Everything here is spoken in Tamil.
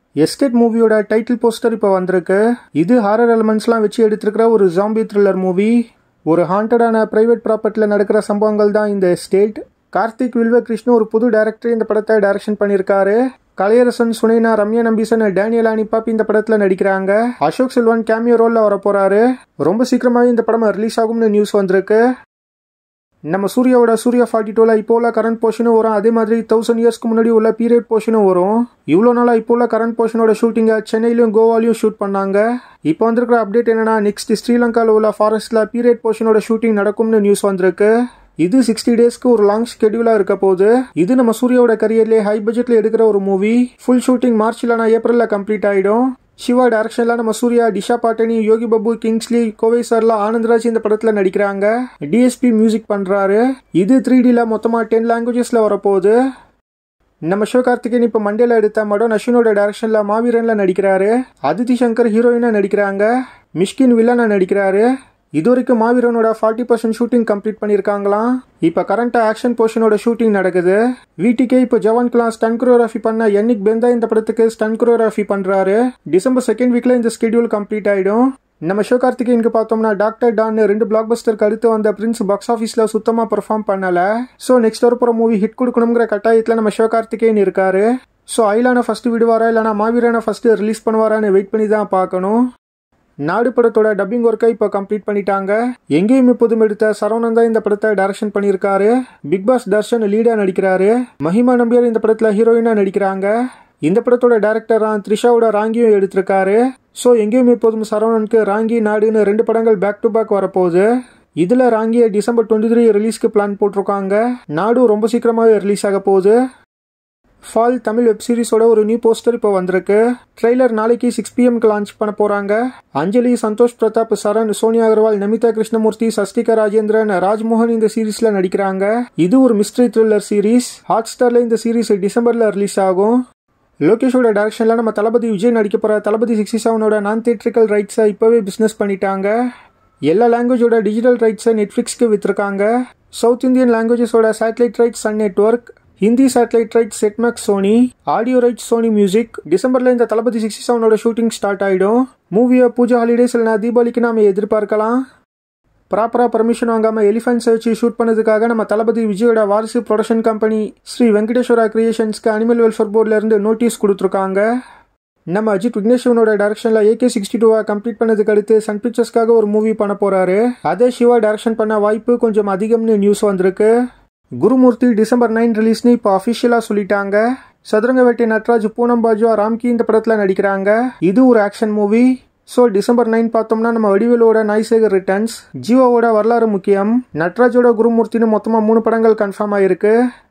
எஸ்டேட் மூவியோட டைட்டில் போஸ்டர் இப்போ வந்திருக்கு இது ஹாரர் எலமெண்ட்ஸ்லாம் வச்சு எடுத்திருக்கிற ஒரு ஜாம்பி த்ரில்லர் மூவி ஒரு ஹாண்டடான பிரைவேட் ப்ராப்பர்ட்டியில் நடக்கிற சம்பவங்கள் தான் இந்த எஸ்டேட் கார்த்திக் வில்வ கிருஷ்ணன் ஒரு புது டைரக்டர் இந்த படத்தை டைரக்ஷன் பண்ணியிருக்காரு கலையரசன் சுனைனா ரம்யா நம்பீசன் டேனியல் அனிபாப் இந்த படத்துல நடிக்கிறாங்க அசோக் செல்வன் கேமியோ ரோல்ல வர போறாரு ரொம்ப சீக்கிரமாவே இந்த படம் ரிலீஸ் ஆகும்னு நியூஸ் வந்திருக்கு நம்ம சூர்யாவோட சூர்யா ஃபார்ட்டி டூல இப்போ உள்ள கரண்ட் போர்ஷனும் வரும் அதே மாதிரி தௌசண்ட் இயர்ஸ்க்கு முன்னாடி உள்ள பீரியட் போர்ஷனும் வரும் இவ்வளோ நாளா இப்போ உள்ள கரண்ட் போர்ஷனோட ஷூட்டிங்கை சென்னையிலும் கோவாலையும் ஷூட் பண்ணாங்க இப்போ வந்திருக்கிற அப்டேட் என்னன்னா நெக்ஸ்ட் ஸ்ரீலங்காவில் உள்ள ஃபாரஸ்ட்ல பீரியட் போர்ஷனோட ஷூட்டிங் நடக்கும்னு நியூஸ் வந்திருக்கு இது சிக்ஸ்டி டேஸ்க்கு ஒரு லாங் ஸ்கெடியூலா இருக்க போகுது இது நம்ம சூர்யாவோட கரியர்லேயே ஹை பட்ஜெட்ல எடுக்கிற ஒரு மூவி ஃபுல் ஷூட்டிங் மார்ச் இல்லைனா ஏப்ரல்ல கம்ப்ளீட் ஆயிடும் சிவா டைரக்ஷன்ல நம்ம சூர்யா டிஷா பாட்டனி யோகி பாபு கிங்ஸ்லி கோவை சார்ல ஆனந்த்ராஜ் இந்த படத்துல நடிக்கிறாங்க டிஎஸ்பி மியூசிக் பண்றாரு இது த்ரீ டில மொத்தமா டென் லாங்குவேஜஸ்ல வரப்போகுது நம்ம சிவகார்த்திகேயன் இப்போ மண்டேல எடுத்த மடம் அஸ்வினோட டைரக்ஷன்ல மாவீரன்ல நடிக்கிறாரு அதிதி சங்கர் ஹீரோயினா நடிக்கிறாங்க மிஷ்கின் வில்லனா நடிக்கிறாரு இது வரைக்கும் மாவீரனோட ஃபார்ட்டி பர்சன்ட் ஷூட்டிங் கம்ப்ளீட் பண்ணியிருக்காங்களாம் இப்போ கரண்ட்டாக ஆக்ஷன் போர்ஷனோட ஷூட்டிங் நடக்குது வீட்டுக்கே இப்போ ஜவான்குலாம் ஸ்டன் குரோகிராஃபி பண்ண என்னிக் பெந்தா இந்த படத்துக்கு ஸ்டன் குரோகிராஃபி பண்ணுறாரு டிசம்பர் செகண்ட் வீக்கில் இந்த ஸ்கெடியூல் கம்ப்ளீட் ஆகிடும் நம்ம சிவகார்த்திகேயனுக்கு பார்த்தோம்னா டாக்டர் டான் ரெண்டு பிளாக் பஸ்டருக்கு அடுத்து வந்த பிரின்ஸ் பாக்ஸ் ஆஃபீஸில் சுத்தமாக பெர்ஃபார்ம் பண்ணலை ஸோ நெக்ஸ்ட் வரப்போகிற மூவி ஹிட் கொடுக்கணுங்கிற கட்டாயத்தில் நம்ம சிவகார்த்திகேயன் இருக்காரு ஸோ ஐலான ஃபஸ்ட்டு விடுவாரா இல்லைனா மாவீரனை ஃபஸ்ட்டு ரிலீஸ் பண்ணுவாரான்னு வெயிட் பண்ணி தான் பார்க்கணும் நாடு படத்தோட டப்பிங் ஒர்க்கை இப்போ கம்ப்ளீட் பண்ணிட்டாங்க எங்கேயும் இப்போதும் எடுத்த சரவணன் தான் இந்த படத்தை டைரக்ஷன் பண்ணியிருக்காரு பிக் பாஸ் தர்ஷன் லீடா நடிக்கிறாரு மஹிமா நம்பியார் இந்த படத்தில் ஹீரோயினா நடிக்கிறாங்க இந்த படத்தோட டேரக்டரா த்ரிஷாவோட ராங்கியும் எடுத்திருக்காரு ஸோ எங்கேயும் இப்போதும் சரவணனுக்கு ராங்கி நாடுன்னு ரெண்டு படங்கள் பேக் டு பேக் வரப்போகுது இதில் ராங்கியை டிசம்பர் டுவெண்ட்டி த்ரீ ரிலீஸ்க்கு பிளான் போட்டிருக்காங்க நாடு ரொம்ப சீக்கிரமாகவே ரிலீஸ் ஆக போகுது ஃபால் தமிழ் வெப் சீரிஸோட ஒரு நியூ போஸ்டர் இப்போ வந்திருக்கு ட்ரெய்லர் நாளைக்கு சிக்ஸ் பிஎம்க்கு லான்ச் பண்ண போறாங்க அஞ்சலி சந்தோஷ் பிரதாப் சரண் சோனியா அகர்வால் நமிதா கிருஷ்ணமூர்த்தி சஸ்திகா ராஜேந்திரன் ராஜ்மோகன் இந்த சீரீஸ்ல நடிக்கிறாங்க இது ஒரு மிஸ்ட்ரி த்ரில்லர் சீரீஸ் ஹாட் ஸ்டார்ல இந்த சீரீஸ் டிசம்பர்ல ரிலீஸ் ஆகும் லோகேஷோட டைரக்ஷன்ல நம்ம தளபதி விஜய் நடிக்க போற தளபதி சிக்ஸ்டி செவனோட நான் தியேட்ரிக்கல் ரைட்ஸை இப்போவே பிஸ்னஸ் பண்ணிட்டாங்க எல்லா லாங்குவேஜோட டிஜிட்டல் ரைட்ஸை நெட்ஃப்ளிக்ஸ்க்கு விற்றுருக்காங்க சவுத் இந்தியன் லாங்குவேஜஸோட satellite rights Sun network Hindi satellite rights Setmax Sony audio rights Sony music டிசம்பர்ல இந்த தளபதி சிக்ஸ்டி செவனோட ஷூட்டிங் ஸ்டார்ட் ஆயிடும் மூவியை பூஜா ஹாலிடேஸ் இல்லைனா தீபாவளிக்கு நாம எதிர்பார்க்கலாம் ப்ராப்பராக பர்மிஷன் வாங்காமல் எலிஃபென்ட்ஸை வச்சு ஷூட் பண்ணதுக்காக நம்ம தளபதி விஜயோட வாரிசு ப்ரொடக்ஷன் கம்பெனி ஸ்ரீ வெங்கடேஸ்வரா கிரியேஷன்ஸ்க்கு அனிமல் வெல்ஃபேர் போர்ட்லேருந்து நோட்டீஸ் கொடுத்துருக்காங்க நம்ம அஜித் விக்னேஸ்வனோட டைரக்ஷனில் ஏகே சிக்ஸ்டி டூவை கம்ப்ளீட் பண்ணதுக்கு அடுத்து சன் பிக்சர்ஸ்க்காக ஒரு மூவி பண்ண போறாரு அதே சிவா டைரக்ஷன் பண்ண வாய்ப்பு கொஞ்சம் அதிகம்னு நியூஸ் வந்திருக்கு குருமூர்த்தி டிசம்பர் நைன் ரிலீஸ்னு இப்போ அஃபிஷியலாக சொல்லிட்டாங்க சதுரங்க வேட்டை நட்ராஜ் பூனம் பாஜுவா ராம்கி இந்த படத்தில் நடிக்கிறாங்க இது ஒரு action movie so December nine பார்த்தோம்னா நம்ம வடிவேலோட நாய்சேகர் ரிட்டர்ன்ஸ் ஜீவாவோட வரலாறு முக்கியம் நட்ராஜோட குருமூர்த்தின்னு மொத்தமாக மூணு படங்கள் கன்ஃபார்ம் ஆயிருக்கு